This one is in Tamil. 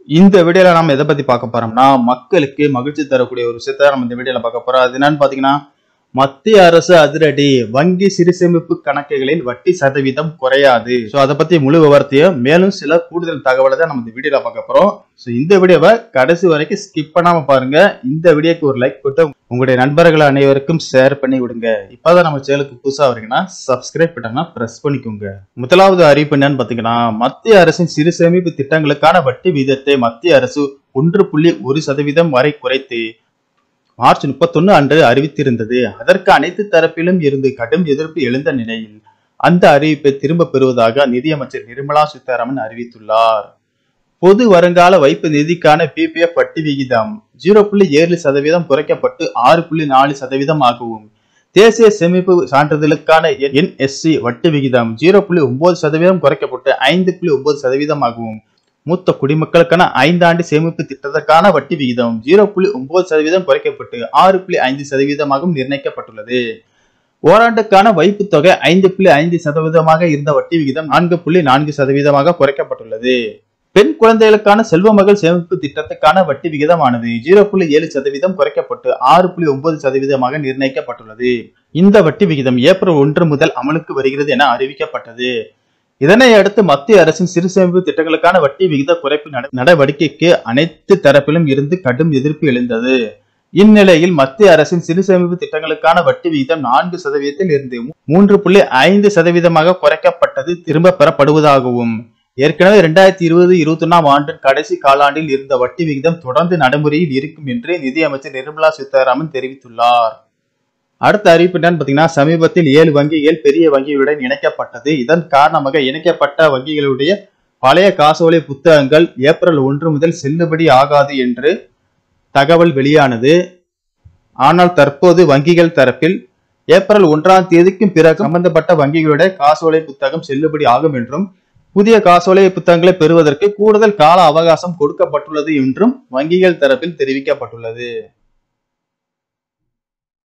இந்த வீடியோல நம்ம எதை பத்தி பார்க்க போறோம்னா மக்களுக்கு மகிழ்ச்சி தரக்கூடிய ஒரு விஷயத்த நம்ம இந்த வீடியோல பார்க்க போறோம் அது என்னன்னு பாத்தீங்கன்னா மத்திய அரசு அதிரடி வங்கி சிறுசேமிப்பு கணக்குகளில் வட்டி சதவீதம் குறையாது ஸோ அதை பத்தி முழு விவரத்தையும் மேலும் சில கூடுதல் தகவலை தான் நம்ம இந்த வீடியோல பார்க்க போறோம் ஸோ இந்த வீடியோவை கடைசி வரைக்கும் ஸ்கிப் பண்ணாம பாருங்க இந்த வீடியோக்கு ஒரு லைக் போட்டு உங்களுடைய நண்பர்கள் அனைவருக்கும் ஷேர் பண்ணி விடுங்க இப்பதான் நம்ம சேனலுக்கு புதுசா வரீங்கன்னா சப்ஸ்கிரைப் பட்டனா பிரஸ் பண்ணிக்கோங்க முதலாவது அறிவிப்பு என்னன்னு பாத்தீங்கன்னா மத்திய அரசின் சிறு சேமிப்பு திட்டங்களுக்கான வட்டி வீதத்தை மத்திய அரசு ஒன்று புள்ளி ஒரு சதவீதம் வரை குறைத்து மார்ச் முப்பத்தொன்னு அன்று அறிவித்திருந்தது அதற்கு அனைத்து தரப்பிலும் இருந்து கடும் எதிர்ப்பு எழுந்த நிலையில் அந்த அறிவிப்பை திரும்ப பெறுவதாக நிதியமைச்சர் நிர்மலா சீதாராமன் அறிவித்துள்ளார் பொது வருங்கால வைப்பு நிதிக்கான பிபிஎஃப் வட்டி விகிதம் ஜீரோ புள்ளி ஏழு சதவீதம் குறைக்கப்பட்டு ஆறு புள்ளி நாலு சதவீதம் ஆகவும் தேசிய சேமிப்பு சான்றிதழுக்கான என்எஸ்சி வட்டி விகிதம் ஜீரோ புள்ளி ஒன்பது சதவீதம் குறைக்கப்பட்டு ஐந்து புள்ளி ஒன்பது சதவீதமாகவும் மூத்த குடிமக்களுக்கான ஐந்தாண்டு சேமிப்பு திட்டத்திற்கான வட்டி விகிதம் ஜீரோ புள்ளி ஒன்பது சதவீதம் குறைக்கப்பட்டு ஆறு புள்ளி ஐந்து சதவீதமாகவும் நிர்ணயிக்கப்பட்டுள்ளது ஓராண்டுக்கான வைப்பு தொகை ஐந்து புள்ளி ஐந்து சதவீதமாக இருந்த வட்டி விகிதம் நான்கு புள்ளி நான்கு சதவீதமாக குறைக்கப்பட்டுள்ளது பெண் குழந்தைகளுக்கான செல்வ மகள் சேமிப்பு திட்டத்துக்கான வட்டி விகிதமானது ஜீரோ புள்ளி ஏழு சதவீதம் குறைக்கப்பட்டு ஆறு புள்ளி ஒன்பது சதவீதமாக நிர்ணயிக்கப்பட்டுள்ளது இந்த வட்டி விகிதம் ஏப்ரல் ஒன்று முதல் அமலுக்கு வருகிறது என அறிவிக்கப்பட்டது இதனை அடுத்து மத்திய அரசின் சிறு சேமிப்பு திட்டங்களுக்கான வட்டி விகித குறைப்பு நட- நடவடிக்கைக்கு அனைத்து தரப்பிலும் இருந்து கடும் எதிர்ப்பு எழுந்தது இந்நிலையில் மத்திய அரசின் சிறு சேமிப்பு திட்டங்களுக்கான வட்டி விகிதம் நான்கு சதவீதத்தில் இருந்து மூன்று புள்ளி ஐந்து சதவீதமாக குறைக்கப்பட்டது திரும்ப பெறப்படுவதாகவும் ஏற்கனவே இரண்டாயிரத்தி இருபது இருபத்தி ஒன்னாம் ஆண்டின் கடைசி காலாண்டில் இருந்த வட்டி விகிதம் தொடர்ந்து நடைமுறையில் இருக்கும் என்று நிதியமைச்சர் நிர்மலா சீதாராமன் தெரிவித்துள்ளார் அடுத்த அறிவிப்பு என்னன்னு பாத்தீங்கன்னா சமீபத்தில் ஏழு வங்கிகள் பெரிய வங்கிகளுடன் இணைக்கப்பட்டது இதன் காரணமாக இணைக்கப்பட்ட வங்கிகளுடைய பழைய காசோலை புத்தகங்கள் ஏப்ரல் ஒன்று முதல் செல்லுபடி ஆகாது என்று தகவல் வெளியானது ஆனால் தற்போது வங்கிகள் தரப்பில் ஏப்ரல் ஒன்றாம் தேதிக்கும் பிறகு சம்பந்தப்பட்ட வங்கிகளுடைய காசோலை புத்தகம் செல்லுபடி ஆகும் என்றும் புதிய காசோலை புத்தகங்களை பெறுவதற்கு கூடுதல் கால அவகாசம் கொடுக்கப்பட்டுள்ளது என்றும் வங்கிகள் தரப்பில் தெரிவிக்கப்பட்டுள்ளது